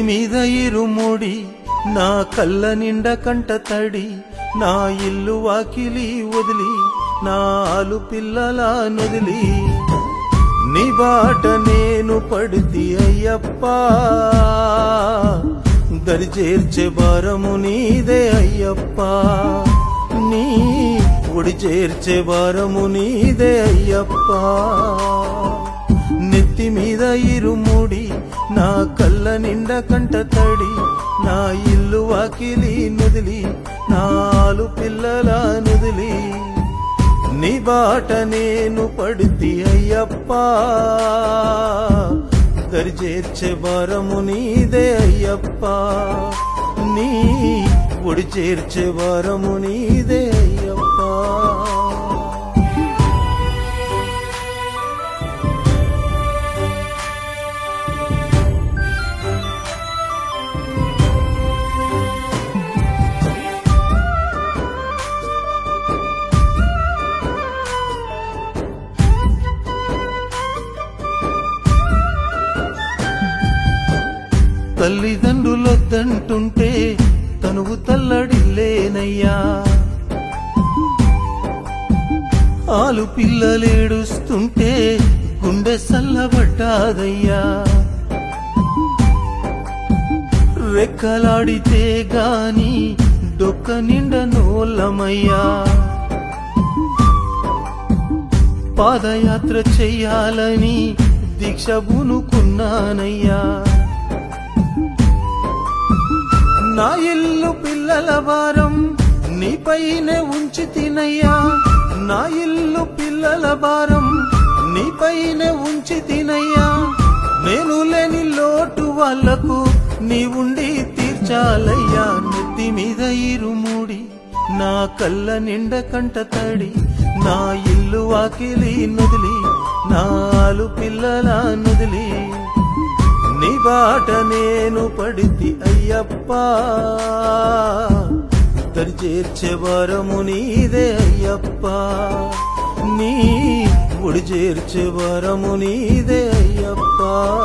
మీద ఇరుముడి నా కళ్ళ నిండ కంట తడి నా ఇల్లు వాకిలి వదిలి నా ఆలు పిల్లల నొదిలి నీ బాట నేను పడితి అయ్యప్ప దరి చేర్చే భారము నీదే అయ్యప్ప నీ ఒడి చేర్చే భారము నీదే అయ్యప్ప నెత్తి మీద ఇరుముడి నా కళ్ళ నిండ కంట తడి నా ఇల్లు వాకిలి నుదిలి నాలు పిల్లల నుదిలి నీ బాట నేను పడితి అయ్యప్ప దరి చేర్చే భారము నీదే అయ్యప్ప నీ ఒడి చేర్చే భారము నీదే అయ్యప్ప తల్లిదండ్రులొద్దంటుంటే తనువు తల్లడిల్లేనయ్యా ఆలు పిల్లలేడుస్తుంటే గుండె సల్లబడ్డాదయ్యా రెక్కలాడితే గాని డొక్క నిండ నోల్లమయ్యా పాదయాత్ర చెయ్యాలని దీక్ష బునుకున్నానయ్యా నా ఇల్లు పిల్లల భారం నీపైనే ఉంచి తినయ్యా నా ఇల్లు పిల్లల భారం నీపైనే ఉంచి తినయ్యా నేను లేని లోటు వాళ్లకు నీ ఉండి తీర్చాలయ్యా నెత్తి మీద ఇరుముడి నా కళ్ళ నిండ కంట తడి నా ఇల్లు వాకిలి నుదిలి నాలు పిల్లల నుదిలి నీ బాట నేను పడితి అయ్యప్ప దరి చేర్చే వరము నీదే అయ్యప్ప నీ ఒడి చేర్చే వరము నీదే అయ్యప్ప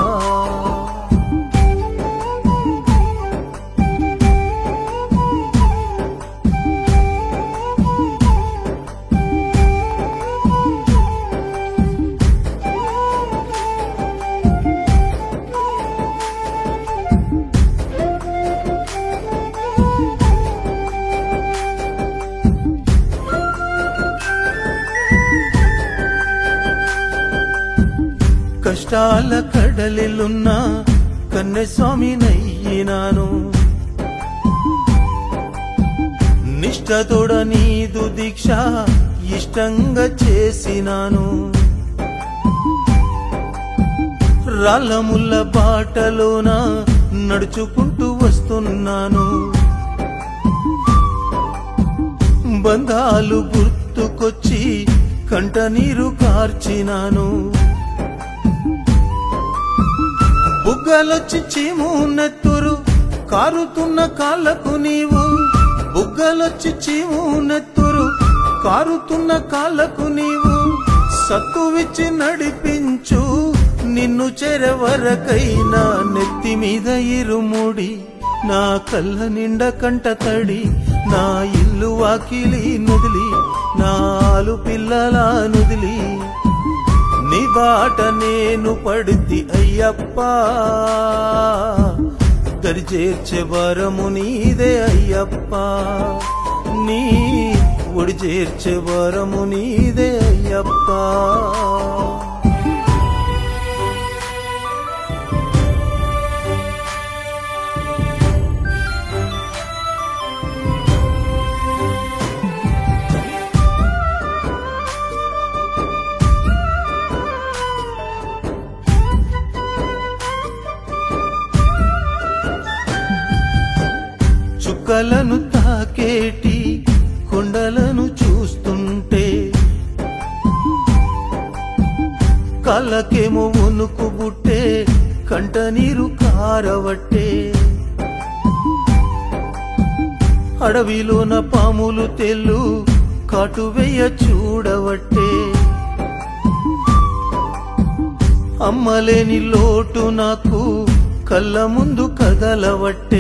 కష్టాల కడలిలున్న కన్నెస్వామి నయ్యినాను నిష్టతోడ నీదు దీక్ష ఇష్టంగా చేసినాను రాళ్ళముల్ల బాటలోన నడుచుకుంటూ వస్తున్నాను బంధాలు గుర్తుకొచ్చి కంట నీరు కార్చినాను బుగ్గలొచ్చి చీము నెత్తురు కారుతున్న కాళ్ళకు నీవు బుగ్గలొచ్చి చీము నెత్తురు కారుతున్న కాళ్ళకు నీవు సత్తువిచ్చి నడిపించు నిన్ను చెరవరకైనా నెత్తి మీద ఇరుముడి నా కళ్ళ నిండ కంట తడి నా ఇల్లు వాకిలి నుదిలి నాలు పిల్లల నుదిలి నీ బాట నేను పడితి అయ్యప్ప దరి చేర్చే వరము నీదే అయ్యప్ప నీ ఒడి చేర్చే వరము నీదే అయ్యప్ప చుక్కలను తాకేటి కొండలను చూస్తుంటే కళ్ళకేమో ఉనుకు బుట్టే కంట నీరు కారవట్టే అడవిలోన పాములు తెల్లు కాటువేయ చూడవట్టే అమ్మలేని లోటు నాకు కళ్ళ ముందు కదలవట్టే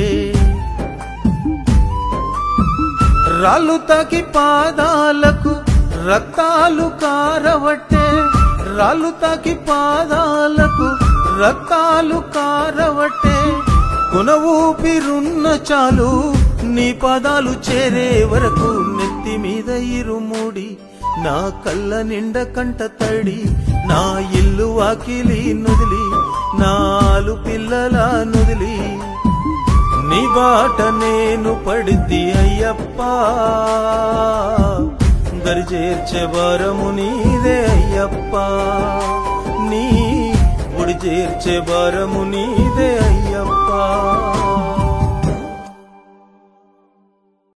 రాళ్ళు తాకి పాదాలకు రక్తాలు కారవట్టే రాళ్ళు తాకి పాదాలకు రక్తాలు కారవట్టే కొన ఊపిరున్న చాలు నీ పాదాలు చేరే వరకు నెత్తి మీద ఇరుముడి నా కళ్ళ నిండ కంట తడి నా ఇల్లు వాకిలి నుదిలి నాలు పిల్లల నుదిలి నీ బాట నేను పడితి అయ్యప్ప దరిచేర్చే భారము నీదే అయ్యప్ప నీ ఒడి చేర్చే భారము నీదే